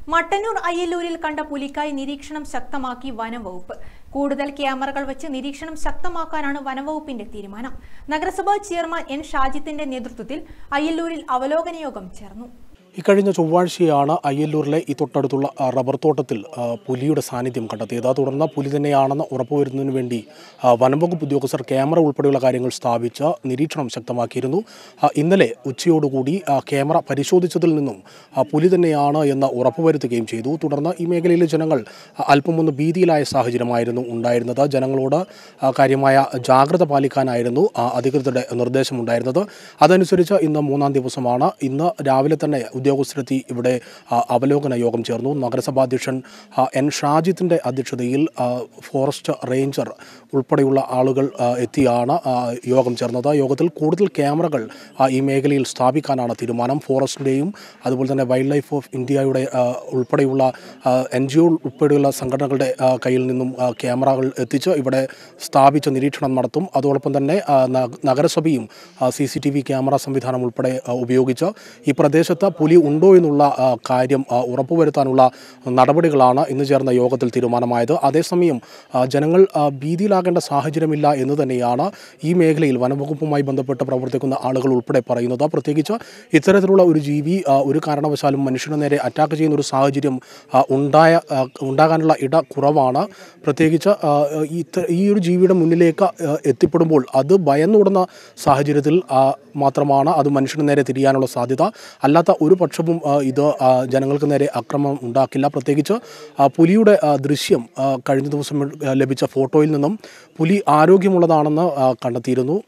മട്ടന്നൂർ അയ്യല്ലൂരിൽ കണ്ട പുലിക്കായി നിരീക്ഷണം ശക്തമാക്കി വനംവകുപ്പ് കൂടുതൽ ക്യാമറകൾ വെച്ച് നിരീക്ഷണം ശക്തമാക്കാനാണ് വനംവകുപ്പിന്റെ തീരുമാനം നഗരസഭാ ചെയർമാൻ എൻ ഷാജിത്തിന്റെ നേതൃത്വത്തിൽ അയ്യല്ലൂരിൽ അവലോകന യോഗം ചേർന്നു ഇക്കഴിഞ്ഞ ചൊവ്വാഴ്ചയാണ് അയ്യല്ലൂരിലെ ഈ തൊട്ടടുത്തുള്ള ആ, റബ്ബർ തോട്ടത്തിൽ ആ, പുലിയുടെ സാന്നിധ്യം കണ്ടെത്തിയത് തുടർന്ന് പുലി തന്നെയാണെന്ന് ഉറപ്പുവരുന്നതിന് വേണ്ടി ആ, വനംവകുപ്പ് ഉദ്യോഗസ്ഥർ ക്യാമറ ഉൾപ്പെടെയുള്ള കാര്യങ്ങൾ സ്ഥാപിച്ച് നിരീക്ഷണം ശക്തമാക്കിയിരുന്നു ആ, ഇന്നലെ ഉച്ചയോടുകൂടി ആ, ക്യാമറ പരിശോധിച്ചതിൽ നിന്നും ആ, പുലി തന്നെയാണ് എന്ന് ഉറപ്പുവരുത്തുകയും ചെയ്തു തുടർന്ന് ഈ മേഖലയിലെ ജനങ്ങൾ ആ, അല്പം ഒന്ന് ഭീതിയിലായ സാഹചര്യമായിരുന്നു ഉണ്ടായിരുന്നത് ജനങ്ങളോട് ആ, കാര്യമായ ജാഗ്രത പാലിക്കാനായിരുന്നു ആ, അധികൃതരുടെ നിർദ്ദേശമുണ്ടായിരുന്നത് അതനുസരിച്ച് ഇന്ന് മൂന്നാം ദിവസമാണ് ഇന്ന് രാവിലെ തന്നെ ഉദ്യോഗസ്ഥരെത്തി ഇവിടെ ആ, അവലോകന യോഗം ചേർന്നു നഗരസഭാ അധ്യക്ഷൻ ആ, എൻ ഷാജിത്തിൻ്റെ അധ്യക്ഷതയിൽ ആ, ഫോറസ്റ്റ് റേഞ്ചർ ഉൾപ്പെടെയുള്ള ആളുകൾ ആ, എത്തിയാണ് ആ, യോഗം ചേർന്നത് യോഗത്തിൽ കൂടുതൽ ക്യാമറകൾ ആ, ഈ മേഖലയിൽ സ്ഥാപിക്കാനാണ് തീരുമാനം ഫോറസ്റ്റിൻ്റെയും അതുപോലെ തന്നെ വൈൽഡ് ലൈഫ് ഓഫ് ഇന്ത്യയുടെ ആ, ഉൾപ്പെടെയുള്ള എൻ ജി ഒ ഉൾപ്പെടെയുള്ള സംഘടനകളുടെ ആ, കയ്യിൽ നിന്നും ആ, ക്യാമറകൾ എത്തിച്ച് ഇവിടെ സ്ഥാപിച്ച് നിരീക്ഷണം നടത്തും അതോടൊപ്പം തന്നെ ആ, നഗ- നഗരസഭയും C C T V camera സംവിധാനം ഉൾപ്പെടെ ആ, ഉപയോഗിച്ച് ഈ പ്രദേശത്ത് പുലി ഉണ്ടോ എന്നുള്ള ആ, കാര്യം ആ, ഉറപ്പുവരുത്താനുള്ള നടപടികളാണ് ഇന്ന് ചേർന്ന യോഗത്തിൽ തീരുമാനമായത് അതേസമയം ആ, ജനങ്ങൾ ആ, ഭീതിയിലാകേണ്ട സാഹചര്യമില്ല എന്ന് തന്നെയാണ് ഈ മേഖലയിൽ വനംവകുപ്പുമായി ബന്ധപ്പെട്ട് പ്രവർത്തിക്കുന്ന ആളുകൾ ഉൾപ്പെടെ പറയുന്നത് പ്രത്യേകിച്ച് ഇത്തരത്തിലുള്ള ഒരു ജീവി ആ, ഒരു കാരണവശാലും മനുഷ്യന് നേരെ അറ്റാക്ക് ചെയ്യുന്ന ഒരു സാഹചര്യം ആ, ഉണ്ടായ ആ, ഉണ്ടാകാനുള്ള ഇട കുറവാണ് പ്രത്യേകിച്ച് ആ, ഈ ഇത്ത- ഈ ഒരു ജീവിയുടെ മുന്നിലേക്ക് ആ, എത്തിപ്പെടുമ്പോൾ അത് ഭയന്നോടുന്ന സാഹചര്യത്തിൽ ആ, മാത്രമാണ് അത് മനുഷ്യന് നേരെ തിരിയാനുള്ള സാധ്യത അല്ലാത്ത ഒരു പക്ഷവും ആ, ഇത് ആ, ജനങ്ങൾക്ക് നേരെ അക്രമം ഉണ്ടാക്കില്ല പ്രത്യേകിച്ച് ആ, പുലിയുടെ ആ, ദൃശ്യം ആ, കഴിഞ്ഞ ദിവസം ആ, ലഭിച്ച ഫോട്ടോയിൽ നിന്നും പുലി ആരോഗ്യമുള്ളതാണെന്ന് ആ, കണ്ടെത്തിയിരുന്നു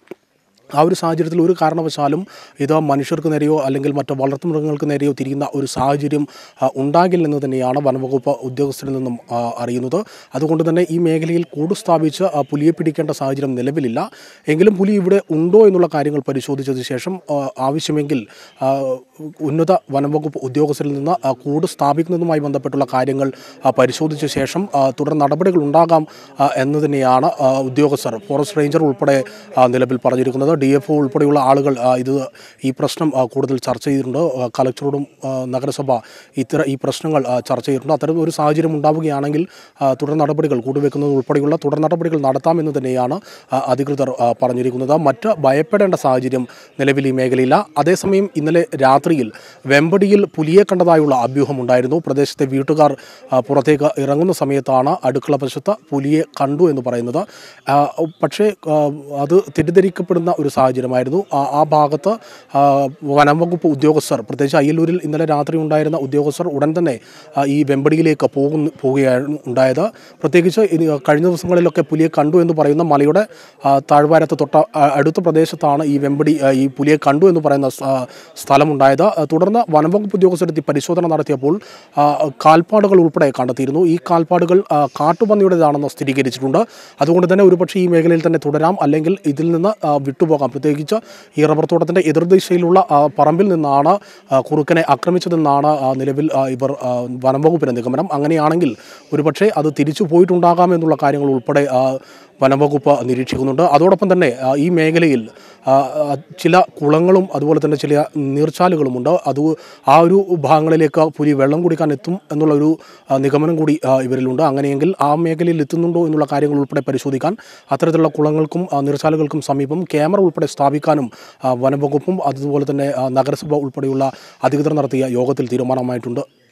ആ ഒരു സാഹചര്യത്തിൽ ഒരു കാരണവശാലും ഇത് മനുഷ്യർക്ക് നേരെയോ അല്ലെങ്കിൽ മറ്റു വളർത്തുമൃഗങ്ങൾക്ക് നേരെയോ തിരിയുന്ന ഒരു സാഹചര്യം ആ, ഉണ്ടാകില്ലെന്ന് തന്നെയാണ് വനംവകുപ്പ് ഉദ്യോഗസ്ഥരിൽ നിന്നും ആ, അറിയുന്നത് അതുകൊണ്ട് തന്നെ ഈ മേഖലയിൽ കൂട് സ്ഥാപിച്ച് ആ, പുലിയെ പിടിക്കേണ്ട സാഹചര്യം നിലവിലില്ല എങ്കിലും പുലി ഇവിടെ ഉണ്ടോ എന്നുള്ള കാര്യങ്ങൾ പരിശോധിച്ചതിന് ശേഷം ആ, ആവശ്യമെങ്കിൽ ആ, ഉന്നത വനംവകുപ്പ് ഉദ്യോഗസ്ഥരിൽ നിന്ന് ആ, കൂട് സ്ഥാപിക്കുന്നതുമായി ബന്ധപ്പെട്ടുള്ള കാര്യങ്ങൾ ആ, പരിശോധിച്ച ശേഷം ആ, തുടർ നടപടികൾ ഉണ്ടാകാം ആ, എന്ന് തന്നെയാണ് ആ, ഉദ്യോഗസ്ഥർ ഫോറസ്റ്റ് റേഞ്ചർ ഉൾപ്പെടെ ആ, നിലവിൽ പറഞ്ഞിരിക്കുന്നത് ഡി എഫ് ഒ ഉൾപ്പെടെയുള്ള ആളുകൾ ആ, ഇത് ഈ പ്രശ്നം ആ, കൂടുതൽ ചർച്ച ചെയ്തിട്ടുണ്ട് ആ, കളക്ടറോടും ആ, നഗരസഭ ഇത്തരം ഈ പ്രശ്നങ്ങൾ ആ, ചർച്ച ചെയ്തിട്ടുണ്ട് അത്തരം ഒരു സാഹചര്യം ഉണ്ടാവുകയാണെങ്കിൽ ആ, തുടർ നടപടികൾ കൂടുവെക്കുന്നത് ഉൾപ്പെടെയുള്ള തുടർ നടപടികൾ നടത്താമെന്ന് തന്നെയാണ് ആ, അധികൃതർ ആ, പറഞ്ഞിരിക്കുന്നത് മറ്റ് ഭയപ്പെടേണ്ട സാഹചര്യം നിലവിൽ ഈ മേഖലയില്ല അതേസമയം ഇന്നലെ രാത്രിയിൽ വെമ്പടിയിൽ പുലിയെ കണ്ടതായുള്ള അഭ്യൂഹമുണ്ടായിരുന്നു പ്രദേശത്തെ വീട്ടുകാർ ആ, പുറത്തേക്ക് ഇറങ്ങുന്ന സമയത്താണ് അടുക്കള വശത്ത് പുലിയെ കണ്ടു എന്ന് പറയുന്നത് ആ, പക്ഷേ ആ, അത് തെറ്റിദ്ധരിക്കപ്പെടുന്ന ഒരു സാഹചര്യമായിരുന്നു ആ ആ ഭാഗത്ത് ആ, വനംവകുപ്പ് ഉദ്യോഗസ്ഥർ പ്രത്യേകിച്ച് അയ്യല്ലൂരിൽ ഇന്നലെ രാത്രി ഉണ്ടായിരുന്ന ഉദ്യോഗസ്ഥർ ഉടൻ തന്നെ ആ, ഈ വെമ്പടിയിലേക്ക് പോകുന്നു പോവുകയാണ് ഉണ്ടായത് പ്രത്യേകിച്ച് ഇനി കഴിഞ്ഞ ദിവസങ്ങളിലൊക്കെ പുലിയെ കണ്ടു എന്ന് പറയുന്ന മലയുടെ ആ, താഴ്വാരത്ത് തൊട്ട ആ, അടുത്ത പ്രദേശത്താണ് ഈ വെമ്പടി ആ, ഈ പുലിയെ കണ്ടു എന്ന് പറയുന്ന സ- ആ, സ്ഥലമുണ്ടായത് ആ, തുടർന്ന് വനംവകുപ്പ് ഉദ്യോഗസ്ഥരെത്തി പരിശോധന നടത്തിയപ്പോൾ ആ, കാൽപ്പാടുകൾ ഉൾപ്പെടെ കണ്ടെത്തിയിരുന്നു ഈ കാൽപ്പാടുകൾ ആ, കാട്ടുപന്നിയുടേതാണെന്ന് സ്ഥിരീകരിച്ചിട്ടുണ്ട് അതുകൊണ്ട് തന്നെ ഒരുപക്ഷെ ഈ മേഖലയിൽ തന്നെ തുടരാം അല്ലെങ്കിൽ ഇതിൽ നിന്ന് ആ, വിട്ടുപോകാം പ്രത്യേകിച്ച് ഈ റബ്ബർ തോട്ടത്തിൻ്റെ എതിർദിശയിലുള്ള ആ, പറമ്പിൽ നിന്നാണ് ആ, കുറുക്കനെ ആക്രമിച്ചതെന്നാണ് ആ, നിലവിൽ ആ, ഇവർ ആ, വനംവകുപ്പിൻ്റെ നിഗമനം അങ്ങനെയാണെങ്കിൽ ഒരുപക്ഷെ അത് തിരിച്ചു പോയിട്ടുണ്ടാകാം എന്നുള്ള കാര്യങ്ങൾ ഉൾപ്പെടെ ആ, വനംവകുപ്പ് നിരീക്ഷിക്കുന്നുണ്ട് അതോടൊപ്പം തന്നെ ആ, ഈ മേഖലയിൽ ആ, ആ, ചില കുളങ്ങളും അതുപോലെ തന്നെ ചില നീർച്ചാലുകളുമുണ്ട് അത് ആ ഒരു ഭാഗങ്ങളിലേക്ക് പുലി വെള്ളം കുടിക്കാൻ എത്തും എന്നുള്ള ഒരു ആ, നിഗമനം കൂടി ആ, ഇവരിലുണ്ട് അങ്ങനെയെങ്കിൽ ആ മേഖലയിൽ എത്തുന്നുണ്ടോ എന്നുള്ള കാര്യങ്ങൾ ഉൾപ്പെടെ പരിശോധിക്കാൻ അത്തരത്തിലുള്ള കുളങ്ങൾക്കും ആ, നീർച്ചാലുകൾക്കും സമീപം ക്യാമറ ഉൾപ്പെടെ സ്ഥാപിക്കാനും ആ, വനംവകുപ്പും അതുപോലെ തന്നെ ആ, നഗരസഭ ഉൾപ്പെടെയുള്ള അധികൃതർ നടത്തിയ യോഗത്തിൽ തീരുമാനമായിട്ടുണ്ട്